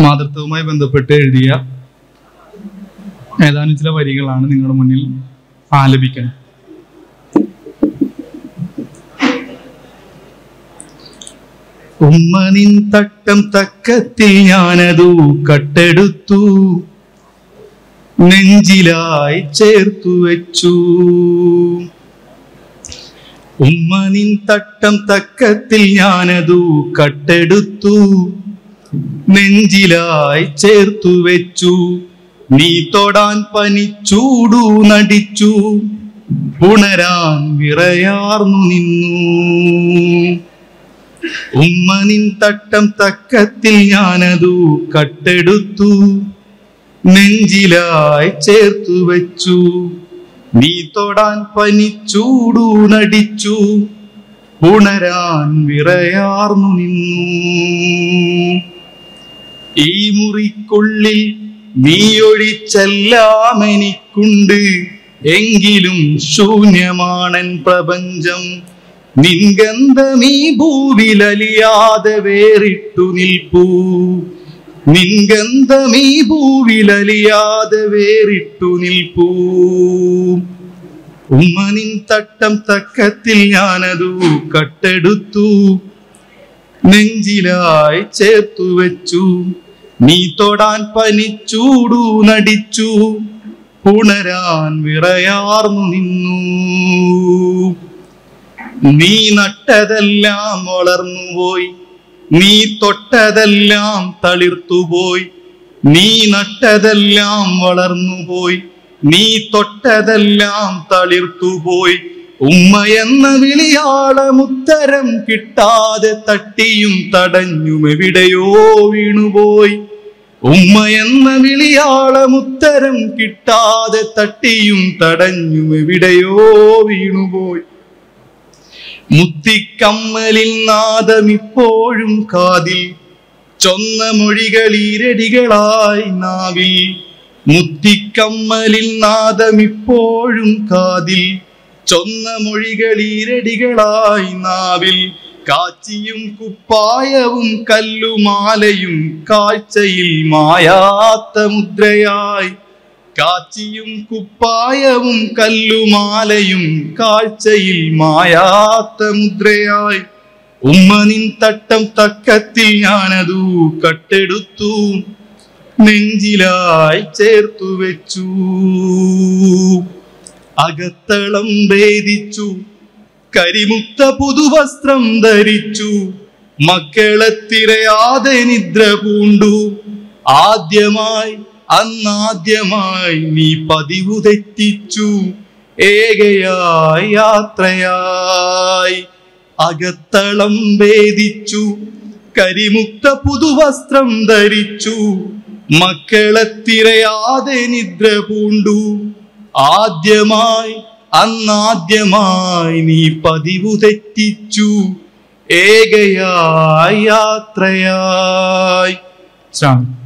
മാതൃത്വവുമായി ബന്ധപ്പെട്ട് എഴുതിയ ഏതാനും ചില വരികളാണ് നിങ്ങളുടെ മുന്നിൽ ആലപിക്കുന്നത് ഉമ്മ നിൻ തട്ടം തക്കത്തിൽ ഞാനതു കട്ടെടുത്തു നെഞ്ചിലായി ചേർത്തു വെച്ചു ഉമ്മ നിൻ തട്ടം തക്കത്തിൽ ഞാനതു കട്ടെടുത്തു നെഞ്ചിലായി ചേർത്തു വെച്ചു നീ തൊടാൻ പനിച്ചൂടു നടിച്ചു ഉണരാൻ വിറയാർന്നു നിന്നു ഉമ്മ നിൻ തട്ടം തക്കത്തിൽ ഞാനതു കട്ടെടുത്തു നെഞ്ചിലായി ചേർത്തു വെച്ചു നീ തൊടാൻ പനിച്ചൂടു നടിച്ചു ഉണരാൻ വിറയാർന്നു നിന്നു ഈ മുറിക്കുള്ളിൽ നീ ഒഴിച്ചെല്ലാം എനിക്കുണ്ട് എങ്കിലും ശൂന്യമാണൻ പ്രപഞ്ചം നിൻഗന്ധമീ ഭൂവിലലിയാതെ വേറിട്ടു നിൽപ്പൂ നിൻഗന്ധമീ ഭൂവിലലിയാതെ വേറിട്ടു നിൽപ്പൂ ഉമ്മ നിൻ തട്ടം തക്കത്തിൽ ഞാനതു കട്ടെടുത്തു നെഞ്ചിലായി ചേർത്തു വെച്ചു നീ തൊടാൻ പനിച്ചൂടു നടിച്ചു ഉണരാൻ വിറയാർന്നു നിന്നു നീ നട്ടതെല്ലാം വളർന്നുപോയി നീ തൊട്ടതെല്ലാം തളിർത്തുപോയി നീ നട്ടതെല്ലാം വളർന്നുപോയി നീ തൊട്ടതെല്ലാം തളിർത്തുപോയി ഉമ്മ എന്ന വിളിയാളമുത്തരം കിട്ടാതെ തട്ടിയും തടഞ്ഞും എവിടെയോ വീണുപോയി ഉമ്മ എന്ന വിളിയാളമുത്തരം കിട്ടാതെ തട്ടിയും തടഞ്ഞും എവിടെയോ വീണുപോയി മുത്തിക്കമ്മലിൽ നാദമിപ്പോഴും കാതിൽ ചൊന്ന മൊഴികൾ ഈരടികളായി നാവിൽ മുത്തിക്കമ്മലിൽ നാദമിപ്പോഴും കാതിൽ ചൊന്ന മൊഴികൾ ഈരടികളായി നാവിൽ കാച്ചിയും കുപ്പായവും കല്ലുമാലയും കാഴ്ചയിൽ മായാത്ത മുദ്രയായി കാച്ചിയും കുപ്പായവും കല്ലുമാലയും കാഴ്ചയിൽ മായാത്ത മുദ്രയായി ഉമ്മ നിൻ തട്ടം തക്കത്തിൽ ഞാനതു കട്ടെടുത്തു നെഞ്ചിലായി ചേർത്തു വെച്ചു അകത്തളം ഭേദിച്ചു കരിമുക്ത പുതുവസ്ത്രം ധരിച്ചു മക്കളെ തിരയാതെ നിദ്ര പൂണ്ടു ആദ്യമായി അന്നാദ്യമായി നീ പതിവു തെറ്റിച്ചു ഏകയായി യാത്രയായി അകത്തളം ഭേദിച്ചു കരിമുക്ത പുതുവസ്ത്രം ധരിച്ചു മക്കളെ തിരയാതെ നിദ്ര പൂണ്ടു ആദ്യമായി അന്നാദ്യമായി നീ പതിവു തെറ്റിച്ചു ഏകയായി യാത്രയായി ശ്രാവൺ